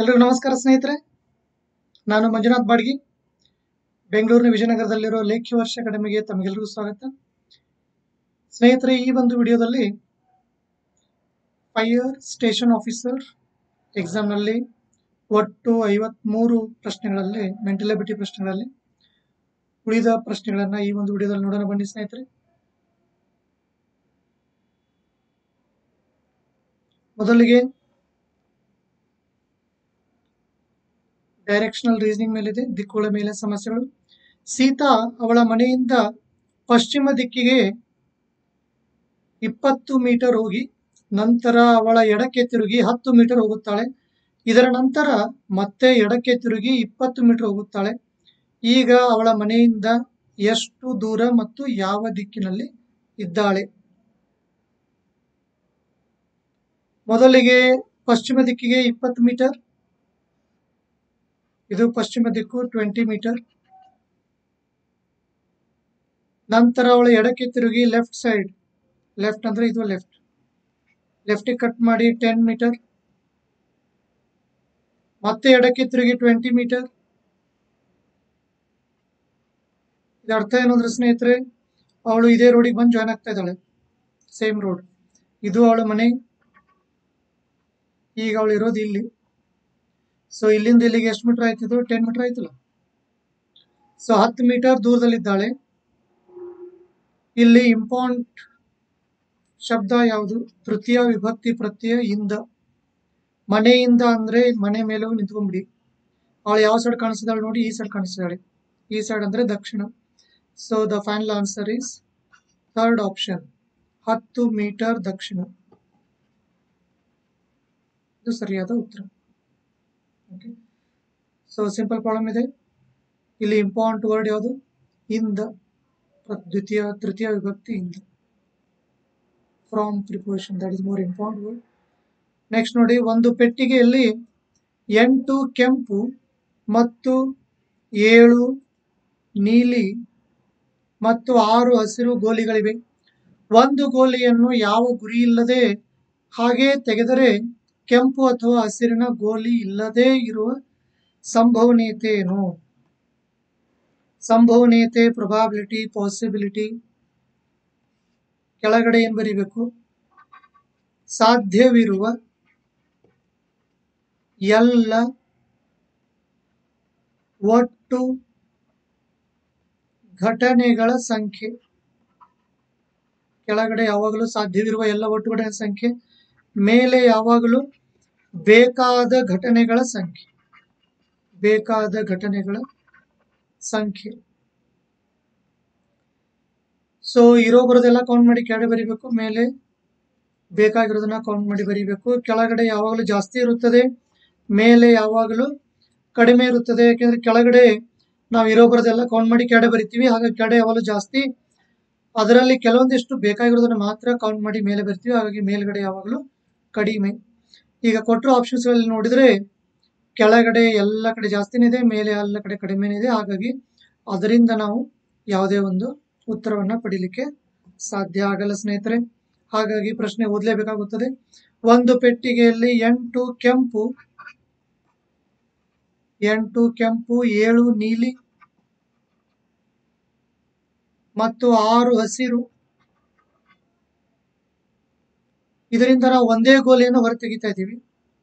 ಎಲ್ರಿಗೂ ನಮಸ್ಕಾರ ಸ್ನೇಹಿತರೆ ನಾನು ಮಂಜುನಾಥ್ ಬಾಡ್ಗಿ ಬೆಂಗಳೂರಿನ ವಿಜಯನಗರದಲ್ಲಿರೋ ಲೇಖ್ಯ ವರ್ಷ ಅಕಾಡೆಮಿಗೆ ತಮಗೆಲ್ಲರಿಗೂ ಸ್ವಾಗತ ಸ್ನೇಹಿತರೆ ಈ ಒಂದು ವಿಡಿಯೋದಲ್ಲಿ ಫೈರ್ ಸ್ಟೇಷನ್ ಆಫೀಸರ್ ಎಕ್ಸಾಮ್ನಲ್ಲಿ ಒಟ್ಟು ಐವತ್ಮೂರು ಪ್ರಶ್ನೆಗಳಲ್ಲಿ ಮೆಂಟಲಿಬಿಟಿ ಪ್ರಶ್ನೆಗಳಲ್ಲಿ ಉಳಿದ ಪ್ರಶ್ನೆಗಳನ್ನ ಈ ಒಂದು ವಿಡಿಯೋದಲ್ಲಿ ನೋಡೋಣ ಬನ್ನಿ ಸ್ನೇಹಿತರೆ ಮೊದಲಿಗೆ ಡೈರೆಕ್ಷನಲ್ ರೀಸನಿಂಗ್ ಮೇಲಿದೆ ದಿಕ್ಕುಗಳ ಮೇಲೆ ಸಮಸ್ಯೆಗಳು ಸೀತಾ ಅವಳ ಮನೆಯಿಂದ ಪಶ್ಚಿಮ ದಿಕ್ಕಿಗೆ ಇಪ್ಪತ್ತು ಮೀಟರ್ ಹೋಗಿ ನಂತರ ಅವಳ ಎಡಕ್ಕೆ ತಿರುಗಿ ಹತ್ತು ಮೀಟರ್ ಹೋಗುತ್ತಾಳೆ ಇದರ ನಂತರ ಮತ್ತೆ ಎಡಕ್ಕೆ ತಿರುಗಿ ಇಪ್ಪತ್ತು ಮೀಟರ್ ಹೋಗುತ್ತಾಳೆ ಈಗ ಅವಳ ಮನೆಯಿಂದ ಎಷ್ಟು ದೂರ ಮತ್ತು ಯಾವ ದಿಕ್ಕಿನಲ್ಲಿ ಇದ್ದಾಳೆ ಮೊದಲಿಗೆ ಪಶ್ಚಿಮ ದಿಕ್ಕಿಗೆ ಇಪ್ಪತ್ತು ಮೀಟರ್ ಇದು ಪಶ್ಚಿಮ ದಿಕ್ಕು ಟ್ವೆಂಟಿ ಮೀಟರ್ ನಂತರ ಅವಳು ಎಡಕ್ಕೆ ತಿರುಗಿ ಲೆಫ್ಟ್ ಸೈಡ್ ಲೆಫ್ಟ್ ಅಂದ್ರೆ ಇದು ಲೆಫ್ಟ್ ಲೆಫ್ಟಿಗೆ ಕಟ್ ಮಾಡಿ ಟೆನ್ ಮೀಟರ್ ಮತ್ತೆ ಎಡಕ್ಕೆ ತಿರುಗಿ ಟ್ವೆಂಟಿ ಮೀಟರ್ ಇದರ ಅರ್ಥ ಏನು ಅಂದ್ರೆ ಸ್ನೇಹಿತರೆ ಅವಳು ಇದೇ ರೋಡಿಗೆ ಬಂದು ಜಾಯ್ನ್ ಆಗ್ತಾ ಇದ್ದಾಳೆ ಸೇಮ್ ರೋಡ್ ಇದು ಅವಳ ಮನೆ ಈಗ ಅವಳು ಇರೋದು ಇಲ್ಲಿ ಸೊ ಇಲ್ಲಿಂದ ಇಲ್ಲಿಗೆ ಎಷ್ಟು ಮೀಟರ್ ಆಯ್ತಿದ್ದು ಟೆನ್ ಮೀಟರ್ ಆಯ್ತಲ್ಲ ಸೊ ಹತ್ತು ಮೀಟರ್ ದೂರದಲ್ಲಿದ್ದಾಳೆ ಇಲ್ಲಿ ಇಂಪಾರ್ಟೆಂಟ್ ಶಬ್ದ ಯಾವುದು ತೃತೀಯ ವಿಭಕ್ತಿ ಪ್ರತ್ಯಯ ಇಂದ ಮನೆಯಿಂದ ಅಂದ್ರೆ ಮನೆ ಮೇಲೆ ಹೋಗಿ ನಿಂತ್ಕೊಂಡ್ಬಿಡಿ ಅವಳು ಯಾವ ಸೈಡ್ ಕಾಣಿಸ್ತಿದ್ದಾಳೆ ನೋಡಿ ಈ ಸೈಡ್ ಕಾಣಿಸ್ತಿದ್ದಾಳೆ ಈ ಸೈಡ್ ಅಂದ್ರೆ ದಕ್ಷಿಣ so the final answer is third option ಹತ್ತು ಮೀಟರ್ ದಕ್ಷಿಣ ಇದು ಸರಿಯಾದ ಉತ್ತರ ಓಕೆ ಸೊ ಸಿಂಪಲ್ ಪ್ರಾಬ್ಲಮ್ ಇದೆ ಇಲ್ಲಿ ಇಂಪಾರ್ಟೆಂಟ್ ವರ್ಡ್ ಯಾವುದು ಇಂದ ಪ್ರ- ದ್ವಿತೀಯ ತೃತೀಯ ವಿಭಕ್ತಿ ಇಂದ from preposition that is more important word next ನೋಡಿ ಒಂದು ಪೆಟ್ಟಿಗೆಯಲ್ಲಿ ಎಂಟು ಕೆಂಪು ಮತ್ತು ಏಳು ನೀಲಿ ಮತ್ತು ಆರು ಹಸಿರು ಗೋಲಿಗಳಿವೆ ಒಂದು ಗೋಲಿಯನ್ನು ಯಾವ ಗುರಿ ಇಲ್ಲದೆ ಹಾಗೆ ತೆಗೆದರೆ ಕೆಂಪು ಅಥವಾ ಹಸಿರಿನ ಗೋಲಿ ಇಲ್ಲದೆ ಇರುವ ಸಂಭವನೀಯತೆ ಏನು ಸಂಭವನೀಯತೆ ಪ್ರೊಬಾಬಿಲಿಟಿ ಪಾಸಿಬಿಲಿಟಿ ಕೆಳಗಡೆ ಏನ್ ಬರೀಬೇಕು ಸಾಧ್ಯವಿರುವ ಎಲ್ಲ ಒಟ್ಟು ಘಟನೆಗಳ ಸಂಖ್ಯೆ ಕೆಳಗಡೆ ಯಾವಾಗಲೂ ಸಾಧ್ಯವಿರುವ ಎಲ್ಲ ಒಟ್ಟು ಘಟನೆಗಳ ಸಂಖ್ಯೆ ಮೇಲೆ ಯಾವಾಗಲೂ ಬೇಕಾದ ಘಟನೆಗಳ ಸಂಖ್ಯೆ ಬೇಕಾದ ಘಟನೆಗಳ ಸಂಖ್ಯೆ ಸೊ ಇರೋ ಬರೋದೆಲ್ಲ ಕೌಂಟ್ ಮಾಡಿ ಕೆಳಗಡೆ ಬರಿಬೇಕು ಮೇಲೆ ಬೇಕಾಗಿರೋದನ್ನ ಕೌಂಟ್ ಮಾಡಿ ಬರಿಬೇಕು ಕೆಳಗಡೆ ಯಾವಾಗಲೂ ಜಾಸ್ತಿ ಇರುತ್ತದೆ ಮೇಲೆ ಯಾವಾಗಲೂ ಕಡಿಮೆ ಇರುತ್ತದೆ ಯಾಕೆಂದ್ರೆ ಕೆಳಗಡೆ ನಾವು ಇರೋ ಬರೋದೆಲ್ಲ ಕೌಂಟ್ ಮಾಡಿ ಕೆಳಗಡೆ ಬರಿತೀವಿ ಹಾಗಾಗಿ ಕೆಳಗಡೆ ಯಾವಾಗಲೂ ಜಾಸ್ತಿ ಅದರಲ್ಲಿ ಕೆಲವೊಂದಿಷ್ಟು ಬೇಕಾಗಿರೋದನ್ನ ಮಾತ್ರ ಕೌಂಟ್ ಮಾಡಿ ಮೇಲೆ ಬರ್ತೀವಿ ಹಾಗಾಗಿ ಮೇಲ್ಗಡೆ ಯಾವಾಗಲೂ ಕಡಿಮೆ ಈಗ ಕೊಟ್ಟಿರೋ ಆಪ್ಷನ್ಸ್ಗಳಲ್ಲಿ ನೋಡಿದ್ರೆ ಕೆಳಗಡೆ ಎಲ್ಲ ಕಡೆ ಜಾಸ್ತಿನೇ ಇದೆ ಮೇಲೆ ಎಲ್ಲ ಕಡೆ ಕಡಿಮೆನೇ ಇದೆ ಹಾಗಾಗಿ ಅದರಿಂದ ನಾವು ಯಾವುದೇ ಒಂದು ಉತ್ತರವನ್ನ ಪಡಿಲಿಕ್ಕೆ ಸಾಧ್ಯ ಆಗಲ್ಲ ಸ್ನೇಹಿತರೆ ಹಾಗಾಗಿ ಪ್ರಶ್ನೆ ಓದಲೇಬೇಕಾಗುತ್ತದೆ ಒಂದು ಪೆಟ್ಟಿಗೆಯಲ್ಲಿ ಎಂಟು ಕೆಂಪು ಎಂಟು ಕೆಂಪು ಏಳು ನೀಲಿ ಮತ್ತು ಆರು ಹಸಿರು ಇದರಿಂದ ನಾವು ಒಂದೇ ಗೋಲಿಯನ್ನು ಹೊರತೆಗಿತಾ ಇದ್ದೀವಿ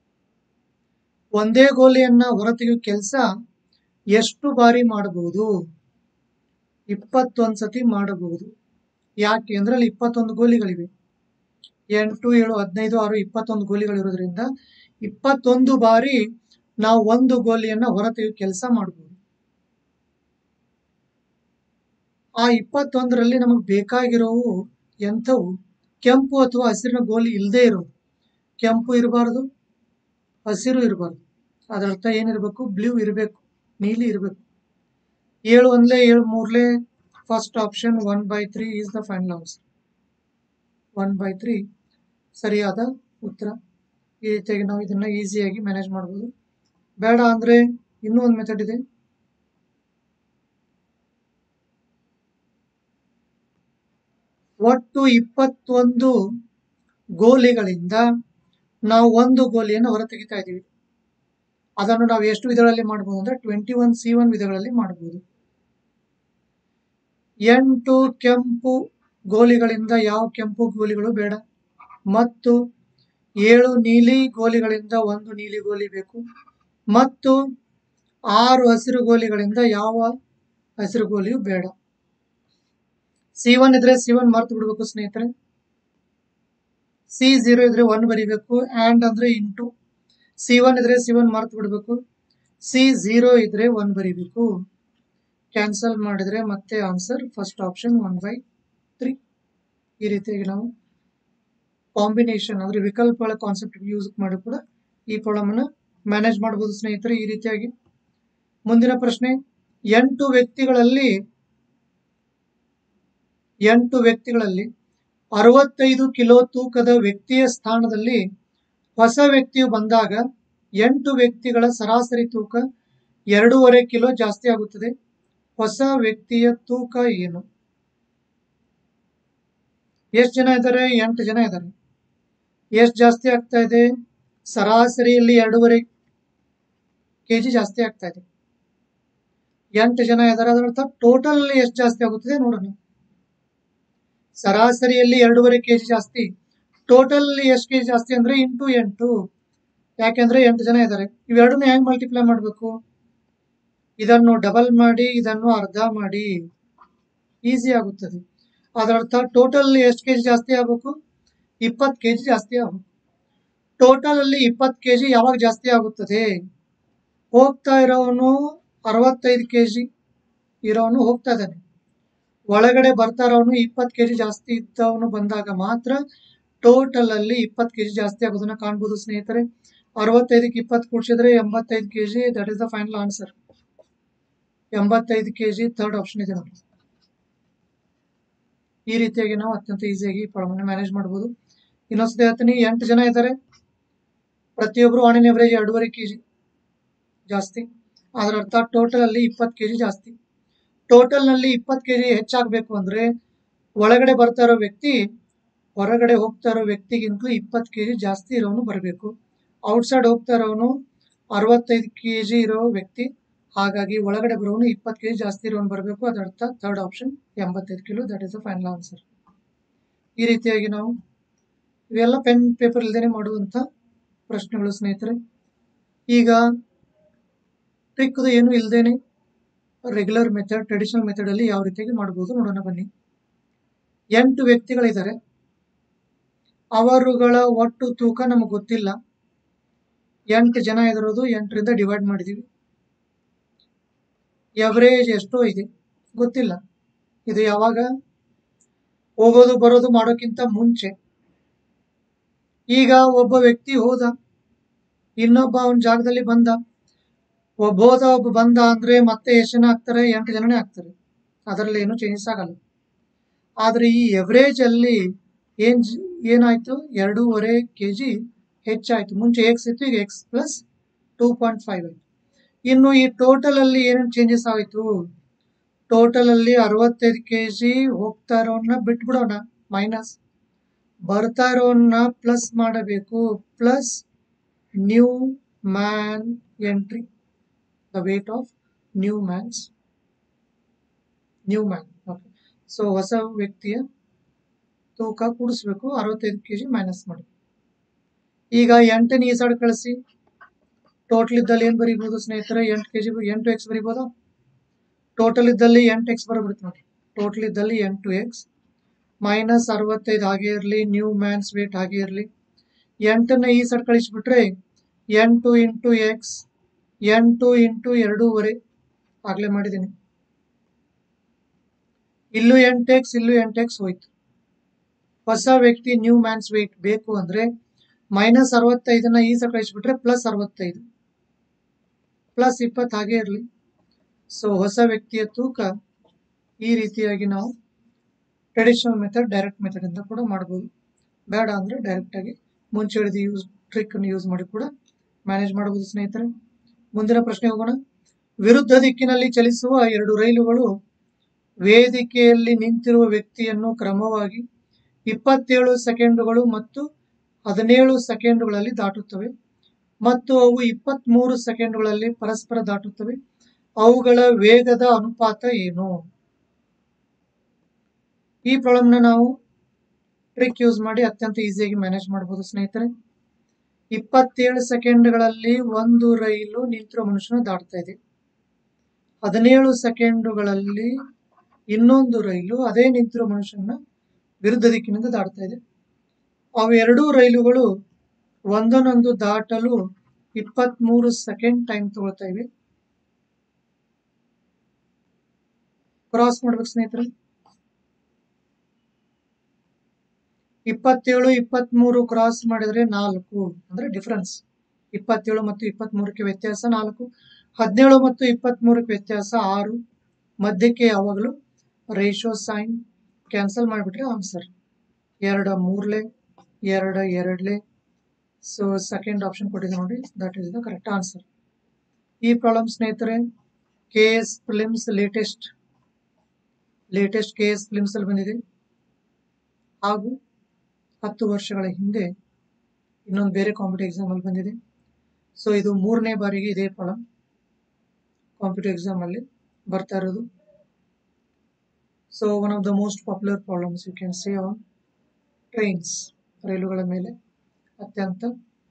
ಒಂದೇ ಗೋಲಿಯನ್ನ ಹೊರತೆಗೆಯುವ ಕೆಲಸ ಎಷ್ಟು ಬಾರಿ ಮಾಡಬಹುದು ಇಪ್ಪತ್ತೊಂದು ಸತಿ ಮಾಡಬಹುದು ಯಾಕೆ ಅಂದ್ರೆ ಅಲ್ಲಿ ಇಪ್ಪತ್ತೊಂದು ಗೋಲಿಗಳಿವೆ ಎಂಟು ಏಳು ಹದಿನೈದು ಆರು ಇಪ್ಪತ್ತೊಂದು ಗೋಲಿಗಳಿರೋದ್ರಿಂದ ಇಪ್ಪತ್ತೊಂದು ಬಾರಿ ನಾವು ಒಂದು ಗೋಲಿಯನ್ನ ಹೊರತೆಗೆಯುವ ಕೆಲಸ ಮಾಡಬಹುದು ಆ ಇಪ್ಪತ್ತೊಂದರಲ್ಲಿ ನಮಗೆ ಬೇಕಾಗಿರೋವು ಎಂಥವು ಕೆಂಪು ಅಥವಾ ಹಸಿರಿನ ಗೋಲಿ ಇಲ್ಲದೆ ಇರೋದು ಕೆಂಪು ಇರಬಾರ್ದು ಹಸಿರು ಇರಬಾರ್ದು ಅದರ ಅರ್ಥ ಏನಿರಬೇಕು ಬ್ಲೂ ಇರಬೇಕು ನೀಲಿ ಇರಬೇಕು ಏಳು ಒಂದ್ಲೆ ಏಳು ಮೂರ್ಲೆ first option one by three is the final answer one by three ಸರಿಯಾದ ಉತ್ತರ ಈ ರೀತಿಯಾಗಿ ನಾವು ಇದನ್ನ ಈಸಿಯಾಗಿ ಮ್ಯಾನೇಜ್ ಮಾಡ್ಬೋದು ಬೇಡ ಅಂದ್ರೆ ಇನ್ನೂ ಒಂದು ಮೆಥಡ್ ಇದೆ ಒಟ್ಟು ಇಪ್ಪತ್ತೊಂದು ಗೋಲಿಗಳಿಂದ ನಾವು ಒಂದು ಗೋಲಿಯನ್ನು ಹೊರತೆಗಿತಾ ಇದ್ದೀವಿ ಅದನ್ನು ನಾವು ಎಷ್ಟು ವಿಧಗಳಲ್ಲಿ ಮಾಡಬಹುದು ಅಂದ್ರೆ ಟ್ವೆಂಟಿ ಒನ್ ಸಿ ಒನ್ ವಿಧಗಳಲ್ಲಿ ಮಾಡಬಹುದು ಎಂಟು ಕೆಂಪು ಗೋಲಿಗಳಿಂದ ಯಾವ ಕೆಂಪು ಗೋಲಿಗಳು ಬೇಡ ಮತ್ತು ಏಳು ನೀಲಿ ಗೋಲಿಗಳಿಂದ ಒಂದು ನೀಲಿ ಗೋಲಿ ಬೇಕು ಮತ್ತು ಆರು ಹಸಿರು ಗೋಲಿಗಳಿಂದ ಯಾವ ಹಸಿರು ಗೋಲಿಯು ಬೇಡ ಸಿ ಒನ್ ಇದ್ರೆ ಸಿ ಒನ್ ಮರ್ತು ಬಿಡ್ಬೇಕು ಸ್ನೇಹಿತರೆ ಸಿ ಜೀರೋ ಇದ್ರೆ ಒನ್ ಬರಿಬೇಕು ಆ್ಯಂಡ್ ಅಂದ್ರೆ ಇಂಟು ಸಿ ಒನ್ ಇದ್ರೆ ಸಿ ಒನ್ ಮರ್ತು ಬಿಡಬೇಕು ಸಿ ಝೀರೋ ಇದ್ರೆ ಒನ್ ಬರಿಬೇಕು ಕ್ಯಾನ್ಸಲ್ ಮಾಡಿದ್ರೆ ಮತ್ತೆ answer first option one by three ಈ ರೀತಿಯಾಗಿ ನಾವು ಕಾಂಬಿನೇಷನ್ ಅಂದ್ರೆ ವಿಕಲ್ಪಗಳ ಕಾನ್ಸೆಪ್ಟ್ ಯೂಸ್ ಮಾಡಿ ಕೂಡ ಈ ಪ್ರಾಬ್ಲಮ್ ಅನ್ನು ಮ್ಯಾನೇಜ್ ಮಾಡಬಹುದು ಸ್ನೇಹಿತರೆ ಈ ರೀತಿಯಾಗಿ ಮುಂದಿನ ಪ್ರಶ್ನೆ ಎಂಟು ವ್ಯಕ್ತಿಗಳಲ್ಲಿ ಎಂಟು ವ್ಯಕ್ತಿಗಳಲ್ಲಿ ಅರವತ್ತೈದು ಕಿಲೋ ತೂಕದ ವ್ಯಕ್ತಿಯ ಸ್ಥಾನದಲ್ಲಿ ಹೊಸ ವ್ಯಕ್ತಿಯು ಬಂದಾಗ ಎಂಟು ವ್ಯಕ್ತಿಗಳ ಸರಾಸರಿ ತೂಕ ಎರಡೂವರೆ ಕಿಲೋ ಜಾಸ್ತಿ ಆಗುತ್ತದೆ ಹೊಸ ವ್ಯಕ್ತಿಯ ತೂಕ ಏನು ಎಷ್ಟು ಜನ ಇದ್ದಾರೆ ಎಂಟು ಜನ ಇದ್ದಾರೆ ಎಷ್ಟು ಜಾಸ್ತಿ ಆಗ್ತಾ ಇದೆ ಸರಾಸರಿಯಲ್ಲಿ ಎರಡೂವರೆ ಕೆಜಿ ಜಾಸ್ತಿ ಆಗ್ತಾ ಇದೆ ಎಂಟು ಜನ ಇದ್ದಾರೆ ಅದರ ಅರ್ಥ ಟೋಟಲ್ ಎಷ್ಟು ಜಾಸ್ತಿ ಆಗುತ್ತದೆ ನೋಡೋಣ ಸರಾಸರಿಯಲ್ಲಿ ಎರಡೂವರೆ ಕೆಜಿ ಜಾಸ್ತಿ ಟೋಟಲ್ ಎಷ್ಟು ಕೆಜಿ ಜಾಸ್ತಿ ಅಂದ್ರೆ ಇಂಟು ಎಂಟು ಯಾಕೆಂದ್ರೆ ಎಂಟು ಜನ ಇದ್ದಾರೆ ಇವೆರಡನ್ನ ಹೆಂಗ್ ಮಲ್ಟಿಪ್ಲೈ ಮಾಡಬೇಕು ಇದನ್ನು ಡಬಲ್ ಮಾಡಿ ಇದನ್ನು ಅರ್ಧ ಮಾಡಿ ಈಸಿ ಆಗುತ್ತದೆ ಅದರ ಅರ್ಥ ಟೋಟಲ್ ಎಷ್ಟು ಕೆಜಿ ಜಾಸ್ತಿ ಆಗಬೇಕು ಇಪ್ಪತ್ತು ಕೆಜಿ ಜಾಸ್ತಿ ಆಗಬೇಕು ಟೋಟಲ್ ಅಲ್ಲಿ ಇಪ್ಪತ್ತು ಕೆಜಿ ಯಾವಾಗ ಜಾಸ್ತಿ ಆಗುತ್ತದೆ ಹೋಗ್ತಾ ಇರೋವನು ಅರವತ್ತೈದು ಕೆಜಿ ಇರೋವನು ಹೋಗ್ತಾ ಇದ್ದಾನೆ ಒಳಗಡೆ ಬರ್ತಾ ಇರೋವನು ಇಪ್ಪತ್ತು ಕೆಜಿ ಜಾಸ್ತಿ ಇದ್ದವನು ಬಂದಾಗ ಮಾತ್ರ ಟೋಟಲ್ ಅಲ್ಲಿ ಇಪ್ಪತ್ತು ಕೆಜಿ ಜಾಸ್ತಿ ಆಗೋದನ್ನ ಕಾಣ್ಬೋದು ಸ್ನೇಹಿತರೆ ಅರವತ್ತೈದಕ್ಕೆ ಇಪ್ಪತ್ತು ಕೂಡಿಸಿದ್ರೆ ಎಂಬತ್ತೈದು KG that is the final answer ಎಂಬತ್ತೈದು ಕೆಜಿ ಥರ್ಡ್ ಆಪ್ಷನ್ ಇದೆ ನೋಡಿ ಈ ರೀತಿಯಾಗಿ ನಾವು ಅತ್ಯಂತ ಈಸಿಯಾಗಿ ಪ್ರಾಬ್ಲಮ್ ಮ್ಯಾನೇಜ್ ಮಾಡ್ಬೋದು ಇನ್ನೊಂದ್ಸತಿ ಹೇಳ್ತೀನಿ ಎಂಟು ಜನ ಇದ್ದಾರೆ ಪ್ರತಿಯೊಬ್ಬರು ಆನ್ ಇನ್ ಎವರೇಜ್ ಎರಡೂವರೆ ಕೆಜಿ ಜಾಸ್ತಿ ಅದರ ಅರ್ಥ ಟೋಟಲ್ ಅಲ್ಲಿ ಇಪ್ಪತ್ತು ಕೆಜಿ ಜಾಸ್ತಿ ಟೋಟಲ್ ನಲ್ಲಿ ಇಪ್ಪತ್ತು ಕೆಜಿ ಹೆಚ್ಚಾಗಬೇಕು ಅಂದ್ರೆ ಒಳಗಡೆ ಬರ್ತಾ ಇರೋ ವ್ಯಕ್ತಿ ಹೊರಗಡೆ ಹೋಗ್ತಾ ಇರೋ ವ್ಯಕ್ತಿಗಿಂತಲೂ ಇಪ್ಪತ್ತು ಕೆಜಿ ಜಾಸ್ತಿ ಇರೋನು ಬರಬೇಕು ಔಟ್ಸೈಡ್ ಹೋಗ್ತಾ ಇರೋನು ಅರವತ್ತೈದು ಕೆಜಿ ಇರೋ ವ್ಯಕ್ತಿ ಹಾಗಾಗಿ ಒಳಗಡೆ ಬರೋನು ಇಪ್ಪತ್ತು ಕೆಜಿ ಜಾಸ್ತಿ ಇರೋನು ಬರಬೇಕು ಅದರ ಅರ್ಥ ಥರ್ಡ್ ಆಪ್ಷನ್ ಎಂಬತ್ತೈದು kilo that is the final answer ಈ ರೀತಿಯಾಗಿ ನಾವು ಇವೆಲ್ಲ ಪೆನ್ ಪೇಪರ್ ಇಲ್ದೇನೆ ಮಾಡುವಂಥ ಪ್ರಶ್ನೆಗಳು ಸ್ನೇಹಿತರೆ ಈಗ ಟ್ರಿಕ್ ಏನು ಇಲ್ದೇನೆ ರೆಗ್ಯುಲರ್ ಮೆಥಡ್ ಟ್ರೆಡಿಷನಲ್ ಮೆಥಡ್ ಅಲ್ಲಿ ಯಾವ ರೀತಿಯಾಗಿ ಮಾಡ್ಬೋದು ನೋಡೋಣ ಬನ್ನಿ ಎಂಟು ವ್ಯಕ್ತಿಗಳಿದ್ದಾರೆ ಅವರುಗಳ ಒಟ್ಟು ತೂಕ ನಮಗೆ ಗೊತ್ತಿಲ್ಲ ಎಂಟು ಜನ ಇದಿರೋದು ಎಂಟರಿಂದ ಡಿವೈಡ್ ಮಾಡಿದೀವಿ ಎವರೇಜ್ ಎಷ್ಟೋ ಇದೆ ಗೊತ್ತಿಲ್ಲ ಇದು ಯಾವಾಗ ಹೋಗೋದು ಬರೋದು ಮಾಡೋಕ್ಕಿಂತ ಮುಂಚೆ ಈಗ ಒಬ್ಬ ವ್ಯಕ್ತಿ ಹೋದ ಇನ್ನೊಬ್ಬ ಅವನ ಜಾಗದಲ್ಲಿ ಬಂದ ಒಬ್ಬ ಹೋದ ಒಬ್ಬ ಬಂದ ಅಂದ್ರೆ ಮತ್ತೆ ಎಷ್ಟು ಜನ ಆಗ್ತಾರೆ ಎಂಟು ಜನನೇ ಆಗ್ತಾರೆ ಅದರಲ್ಲಿ ಏನು ಚೇಂಜಸ್ ಆಗಲ್ಲ ಆದ್ರೆ ಈ ಎವರೇಜ್ ಅಲ್ಲಿ ಏನ್ ಜ- ಏನಾಯ್ತು ಎರಡೂವರೆ ಕೆ ಜಿ ಹೆಚ್ಚಾಯ್ತು ಮುಂಚೆ ಎಕ್ಸ್ ಇತ್ತು ಈಗ X plus two point five ಆಯ್ತು ಇನ್ನು ಈ ಟೋಟಲ್ ಅಲ್ಲಿ ಏನೇನು ಚೇಂಜಸ್ ಆಯಿತು ಟೋಟಲ್ ಅಲ್ಲಿ ಅರವತ್ತೈದು ಕೆ ಜಿ ಹೋಗ್ತಾ ಇರೋನ್ನ ಬಿಟ್ಬಿಡೋಣ ಮೈನಸ್ ಬರ್ತಾ ಇರೋನ್ನ ಪ್ಲಸ್ ಮಾಡಬೇಕು plus new man entry the weight of new man's new man okay so ಹೊಸ ವ್ಯಕ್ತಿಯ ತೂಕ ಕೂಡಿಸ್ಬೇಕು ಅರವತ್ತೈದು ಕೆ ಜಿ ಮೈನಸ್ ಮಾಡಿ ಈಗ ಎಂಟನೇ ಈ ಸೈಡ್ ಕಳಿಸಿ ಟೋಟಲ್ ಇದ್ದಲ್ಲಿ ಏನು ಬರೀಬೋದು ಸ್ನೇಹಿತರೆ ಎಂಟು ಕೆ ಜಿ ಎಂಟು ಎಕ್ಸ್ ಬರೀಬೋದಾ ಟೋಟಲ್ ಇದ್ದಲ್ಲಿ ಎಂಟು ಎಕ್ಸ್ ಬರೋಬಿಡುತ್ತೆ ನೋಡಿ ಟೋಟಲ್ ಇದ್ದಲ್ಲಿ ಎಂಟು ಎಕ್ಸ್ ಮೈನಸ್ ಅರವತ್ತೈದು ಹಾಗೆ ಇರಲಿ ನ್ಯೂ ಮ್ಯಾನ್ಸ್ ವೇಟ್ ಹಾಗೆ ಇರಲಿ ಎಂಟನ್ನ ಈ ಸೈಡ್ ಕಳಿಸ್ಬಿಟ್ರೆ ಎಂಟು ಇಂಟು ಎಕ್ಸ್ ಎಂಟು ಇಂಟು ಎರಡೂವರೆ ಆಗಲೇ ಮಾಡಿದ್ದೀನಿ ಇಲ್ಲೂ ಎಂಟು ಎಕ್ಸ್ ಇಲ್ಲೂ ಎಂಟು ಎಕ್ಸ್ ಹೋಯ್ತು ಹೊಸ ವ್ಯಕ್ತಿ ನ್ಯೂ ಮ್ಯಾನ್ಸ್ ವೇಟ್ ಬೇಕು ಅಂದ್ರೆ ಮೈನಸ್ ಅರವತ್ತೈದನ್ನ ಈ ಸಲ ಕಳಿಸ್ಬಿಟ್ರೆ ಪ್ಲಸ್ ಅರವತ್ತೈದು ಪ್ಲಸ್ ಇಪ್ಪತ್ತು ಹಾಗೆ ಇರಲಿ ಸೊ ಹೊಸ ವ್ಯಕ್ತಿಯ ತೂಕ ಈ ರೀತಿಯಾಗಿ ನಾವು ಟ್ರೆಡಿಷನಲ್ ಮೆಥಡ್ ಡೈರೆಕ್ಟ್ ಮೆಥಡ್ ಇಂದ ಕೂಡ ಮಾಡ್ಬೋದು ಬೇಡ ಅಂದ್ರೆ ಡೈರೆಕ್ಟ್ ಆಗಿ ಮುಂಚೆ ಹೇಳಿದ ಯೂಸ್ ಟ್ರಿಕ್ ಅನ್ನು ಯೂಸ್ ಮಾಡಿ ಕೂಡ ಮ್ಯಾನೇಜ್ ಮಾಡಬಹುದು ಸ್ನೇಹಿತರೆ ಮುಂದಿನ ಪ್ರಶ್ನೆ ಹೋಗೋಣ ವಿರುದ್ಧ ದಿಕ್ಕಿನಲ್ಲಿ ಚಲಿಸುವ ಎರಡು ರೈಲುಗಳು ವೇದಿಕೆಯಲ್ಲಿ ನಿಂತಿರುವ ವ್ಯಕ್ತಿಯನ್ನು ಕ್ರಮವಾಗಿ ಇಪ್ಪತ್ತೇಳು ಸೆಕೆಂಡುಗಳು ಮತ್ತು ಹದಿನೇಳು ಸೆಕೆಂಡುಗಳಲ್ಲಿ ದಾಟುತ್ತವೆ ಮತ್ತು ಅವು ಇಪ್ಪತ್ಮೂರು ಸೆಕೆಂಡ್ಗಳಲ್ಲಿ ಪರಸ್ಪರ ದಾಟುತ್ತವೆ ಅವುಗಳ ವೇಗದ ಅನುಪಾತ ಏನು ಈ ಪ್ರಾಬ್ಲಮ್ನ ನಾವು ಟ್ರಿಕ್ ಯೂಸ್ ಮಾಡಿ ಅತ್ಯಂತ ಈಸಿಯಾಗಿ ಮ್ಯಾನೇಜ್ ಮಾಡಬಹುದು ಸ್ನೇಹಿತರೆ ಇಪ್ಪತ್ತೇಳು ಸೆಕೆಂಡ್ಗಳಲ್ಲಿ ಒಂದು ರೈಲು ನಿಂತಿರೋ ಮನುಷ್ಯನ ದಾಟ್ತಾ ಇದೆ ಹದಿನೇಳು ಸೆಕೆಂಡುಗಳಲ್ಲಿ ಇನ್ನೊಂದು ರೈಲು ಅದೇ ನಿಂತಿರೋ ಮನುಷ್ಯನ ವಿರುದ್ಧ ದಿಕ್ಕಿನಿಂದ ದಾಟ್ತಾ ಇದೆ ಅವೆರಡೂ ರೈಲುಗಳು ಒಂದನ್ನೊಂದು ದಾಟಲು ಇಪ್ಪತ್ಮೂರು ಸೆಕೆಂಡ್ ಟೈಮ್ ತಗೊಳ್ತಾ ಇವೆ ಕ್ರಾಸ್ ಮಾಡ್ಬೇಕು ಸ್ನೇಹಿತರೆ ಇಪ್ಪತ್ತೇಳು ಇಪ್ಪತ್ಮೂರು ಕ್ರಾಸ್ ಮಾಡಿದ್ರೆ ನಾಲ್ಕು ಅಂದ್ರೆ ಡಿಫರೆನ್ಸ್ ಇಪ್ಪತ್ತೇಳು ಮತ್ತು ಇಪ್ಪತ್ಮೂರಕ್ಕೆ ವ್ಯತ್ಯಾಸ ನಾಲ್ಕು ಹದಿನೇಳು ಮತ್ತು ಇಪ್ಪತ್ಮೂರಕ್ಕೆ ವ್ಯತ್ಯಾಸ ಆರು ಮಧ್ಯಕ್ಕೆ ಯಾವಾಗಲೂ ರೇಷೋ ಸೈನ್ ಕ್ಯಾನ್ಸಲ್ ಮಾಡಿಬಿಟ್ರೆ ಆನ್ಸರ್ ಎರಡ ಮೂರ್ಲೆ ಎರಡ ಎರಡ್ಲೆ ಸೊ ಸೆಕೆಂಡ್ ಆಪ್ಷನ್ ಕೊಟ್ಟಿದೆ ನೋಡಿ that is the correct answer ಈ ಪ್ರಾಬ್ಲಮ್ ಸ್ನೇಹಿತರೆ K S films latest latest K S films ಅಲ್ಲಿ ಬಂದಿದೆ ಹಾಗೂ ಹತ್ತು ವರ್ಷಗಳ ಹಿಂದೆ ಇನ್ನೊಂದು ಬೇರೆ ಕಾಂಪಿಟೇಟಿವ್ ಎಕ್ಸಾಮ್ ಅಲ್ಲಿ ಬಂದಿದೆ ಸೊ ಇದು ಮೂರನೇ ಬಾರಿಗೆ ಇದೇ ಪ್ರಾಬ್ಲಮ್ ಕಾಂಪಿಟೇಟಿವ್ ಎಕ್ಸಾಮ್ ಅಲ್ಲಿ ಬರ್ತಾ ಇರೋದು so one of the most popular problems you can say on trains ರೈಲುಗಳ ಮೇಲೆ ಅತ್ಯಂತ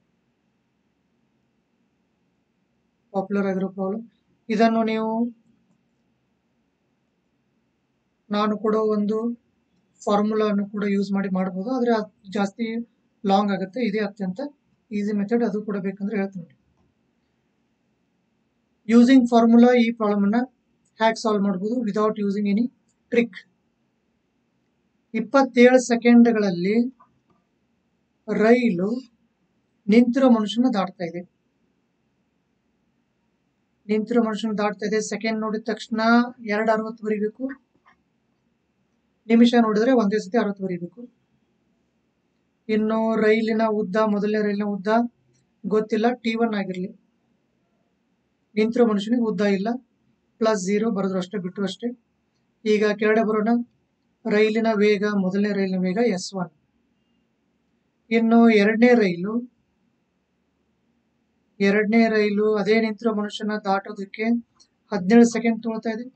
ಪಾಪ್ಯುಲರ್ ಆಗಿರೋ ಪ್ರಾಬ್ಲಮ್ ಇದನ್ನು ನೀವು ನಾನು ಕೊಡೋ ಒಂದು ಫಾರ್ಮುಲಾನು ಕೂಡ ಯೂಸ್ ಮಾಡಿ ಮಾಡಬಹುದು ಆದರೆ ಅದು ಜಾಸ್ತಿ ಲಾಂಗ್ ಆಗುತ್ತೆ ಇದೇ ಅತ್ಯಂತ ಈಸಿ ಮೆಥಡ್ ಅದು ಕೂಡ ಬೇಕಂದ್ರೆ ಹೇಳ್ತೀನಿ ನೋಡಿ ಯೂಸಿಂಗ್ ಫಾರ್ಮುಲಾ ಈ ಪ್ರಾಬ್ಲಮ್ ಅನ್ನ ಹ್ಯಾಕ್ ಸಾಲ್ವ್ ಮಾಡಬಹುದು ವಿದೌಟ್ ಯೂಸಿಂಗ್ ಎನಿ ಟ್ರಿಕ್ ಇಪ್ಪತ್ತೇಳು ಸೆಕೆಂಡ್ಗಳಲ್ಲಿ ರೈಲು ನಿಂತಿರೋ ಮನುಷ್ಯನ ದಾಟ್ತಾ ಇದೆ ನಿಂತಿರೋ ಮನುಷ್ಯನ ದಾಟ್ತಾ ಇದೆ ಸೆಕೆಂಡ್ ನೋಡಿದ ತಕ್ಷಣ ಎರಡು ಅರವತ್ತು ಬರೀಬೇಕು ನಿಮಿಷ ನೋಡಿದ್ರೆ ಒಂದೇ ಸತಿ ಅರವತ್ತು ಬರೀಬೇಕು ಇನ್ನು ರೈಲಿನ ಉದ್ದ ಮೊದಲನೇ ರೈಲಿನ ಉದ್ದ ಗೊತ್ತಿಲ್ಲ ಟಿ ಒನ್ ಆಗಿರಲಿ ನಿಂತಿರೋ ಮನುಷ್ಯನಿಗೆ ಉದ್ದ ಇಲ್ಲ ಪ್ಲಸ್ ಝೀರೋ ಬರೆದ್ರು ಅಷ್ಟೇ ಬಿಟ್ಟು ಅಷ್ಟೇ ಈಗ ಕೆಳಗಡೆ ಬರೋಣ ರೈಲಿನ ವೇಗ ಮೊದಲನೇ ರೈಲಿನ ವೇಗ ಎಸ್ ಒನ್ ಇನ್ನು ಎರಡನೇ ರೈಲು ಎರಡನೇ ರೈಲು ಅದೇ ನಿಂತಿರೋ ಮನುಷ್ಯನ ದಾಟೋದಕ್ಕೆ ಹದಿನೇಳು ಸೆಕೆಂಡ್ ತೊಗೊಳ್ತಾ ಇದೆ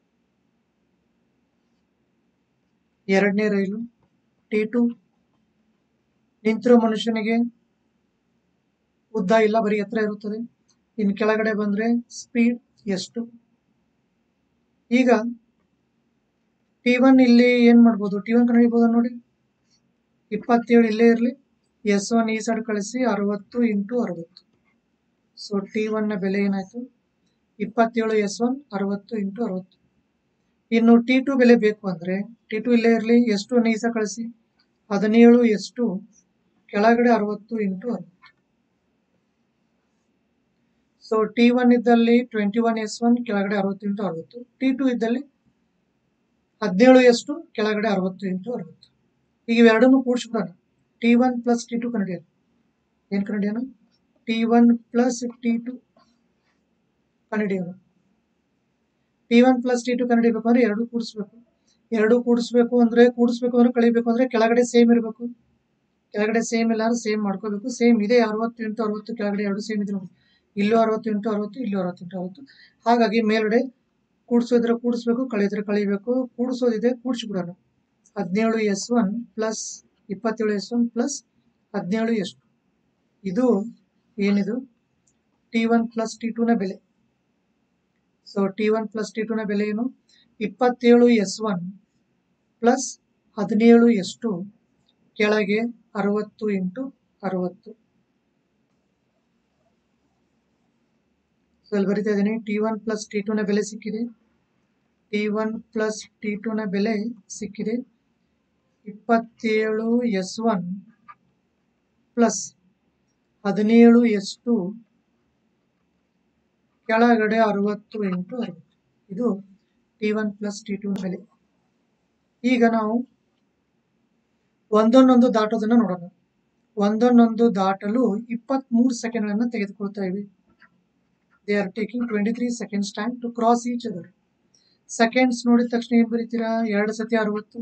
ಎರಡನೇ ರೈಲು ಟಿ ಟು ನಿಂತಿರೋ ಮನುಷ್ಯನಿಗೆ ಉದ್ದ ಇಲ್ಲ ಬರೀ ಎತ್ತರ ಇರುತ್ತದೆ ಇನ್ನು ಕೆಳಗಡೆ ಬಂದ್ರೆ ಸ್ಪೀಡ್ ಎಷ್ಟು ಈಗ ಟಿ ಒನ್ ಇಲ್ಲಿ ಏನ್ ಮಾಡ್ಬೋದು ಟಿ ಒನ್ ಕಂಡುಹಿಡಿಬೋದು ನೋಡಿ ಇಪ್ಪತ್ತೇಳು ಇಲ್ಲೇ ಇರಲಿ ಎಸ್ ಒನ್ ಈ ಸೈಡ್ ಕಳಿಸಿ ಅರವತ್ತು ಇಂಟು ಅರವತ್ತು ಸೊ ಟಿ ಒನ್ನ ಬೆಲೆ ಏನಾಯ್ತು ಇಪ್ಪತ್ತೇಳು ಎಸ್ ಒನ್ ಅರವತ್ತು ಇಂಟು ಅರವತ್ತು ಇನ್ನು ಟಿ ಟು ಬೆಲೆ ಬೇಕು ಅಂದ್ರೆ ಟಿ ಟು ಇಲ್ಲೇ ಇರಲಿ ಎಷ್ಟು ನೀಸ ಕಳಿಸಿ ಹದಿನೇಳು ಎಷ್ಟು ಕೆಳಗಡೆ ಅರವತ್ತು ಇಂಟು ಅರವತ್ತು ಸೊ ಟಿ ಒನ್ ಇದ್ದಲ್ಲಿ ಟ್ವೆಂಟಿ ಒನ್ ಎಸ್ ಒನ್ ಕೆಳಗಡೆ ಅರವತ್ತು ಇಂಟು ಅರವತ್ತು ಟಿ ಟು ಇದ್ದಲ್ಲಿ ಹದಿನೇಳು ಎಷ್ಟು ಕೆಳಗಡೆ ಅರವತ್ತು ಇಂಟು ಅರವತ್ತು ಈಗ ಇವೆರಡನ್ನು ಕೂಡಿಸ್ಬಿಡೋಣ T one plus T two ಕನ್ನಡಿಯೋಣ ಏನು ಕನ್ನಡಿಯೋಣ T one plus T two ಕನ್ನಡಿಯೋಣ T one plus T two ಕನ್ನಡಿಬೇಕು ಅಂದ್ರೆ ಎರಡು ಕೂಡಿಸ್ಬೇಕು ಎರಡು ಕೂಡಿಸ್ಬೇಕು ಅಂದ್ರೆ ಕೂಡಿಸ್ಬೇಕು ಅಂದ್ರೆ ಕಳಿಬೇಕು ಅಂದ್ರೆ ಕೆಳಗಡೆ ಸೇಮ್ ಇರಬೇಕು ಕೆಳಗಡೆ ಸೇಮ್ ಇಲ್ಲ ಅಂದ್ರೆ ಸೇಮ್ ಮಾಡ್ಕೋಬೇಕು ಸೇಮ್ ಇದೆ ಅರವತ್ತು ಇಂಟು ಅರವತ್ತು ಕೆಳಗಡೆ ಎರಡು ಸೇಮ್ ಇದೆ ನೋಡಿ ಇಲ್ಲೂ ಅರವತ್ತು ಇಂಟು ಅರವತ್ತು ಇಲ್ಲೂ ಅರವತ್ತು ಇಂಟು ಅರವತ್ತು ಹಾಗಾಗಿ ಮೇಲ್ಗಡೆ ಕೂಡಿಸೋದ್ರೆ ಕೂಡಿಸ್ಬೇಕು ಕಳೆದ್ರೆ ಕಳಿಬೇಕು ಕೂಡಿಸೋದಿದೆ ಕೂಡಿಸ್ಬಿಡೋಣ ಹದಿನೇಳು ಎಸ್ ಒನ್ ಪ್ಲಸ್ ಇಪ್ಪತ್ತೇಳು ಎಸ್ ಒನ್ ಪ್ಲಸ್ ಹದಿನೇಳು ಎಷ್ಟು ಇದು ಏನಿದು ಟಿ ಒನ್ ಪ್ಲಸ್ ಟಿ ಟೂನ ಬೆಲೆ ಸೊ ಟಿ ಒನ್ ಪ್ಲಸ್ ಟಿ ಟೂನ ಬೆಲೆ ಏನು ಇಪ್ಪತ್ತೇಳು ಎಸ್ ಒನ್ ಪ್ಲಸ್ ಹದಿನೇಳು ಎಷ್ಟು ಕೆಳಗೆ ಅರವತ್ತು ಇಂಟು ಅರವತ್ತು ಸೊ ಇಲ್ಲಿ ಬರಿತಾ ಇದ್ದೀನಿ ಟಿ ಒನ್ ಪ್ಲಸ್ ಟಿ ಟೂನ ಬೆಲೆ ಸಿಕ್ಕಿದೆ ಟಿ ಒನ್ ಪ್ಲಸ್ ಟಿ ಟೂನ ಬೆಲೆ ಸಿಕ್ಕಿದೆ ಇಪ್ಪತ್ತೇಳು ಎಸ್ ಒನ್ ಪ್ಲಸ್ ಹದಿನೇಳು ಎಷ್ಟು ಕೆಳಗಡೆ ಅರವತ್ತು ಇಂಟು ಅರವತ್ತು ಇದು T one plus T two ಬೆಲೆ ಈಗ ನಾವು ಒಂದನ್ನೊಂದು ದಾಟೋದನ್ನ ನೋಡೋಣ ಒಂದನ್ನೊಂದು ದಾಟಲು ಇಪ್ಪತ್ಮೂರು ಸೆಕೆಂಡ್ಗಳನ್ನು ತೆಗೆದುಕೊಳ್ತಾ ಇವೆ they are taking twenty three seconds time to cross each other seconds ನೋಡಿದ ತಕ್ಷಣ ಏನ್ ಬರೀತೀರಾ ಎರಡು ಸತಿ ಅರವತ್ತು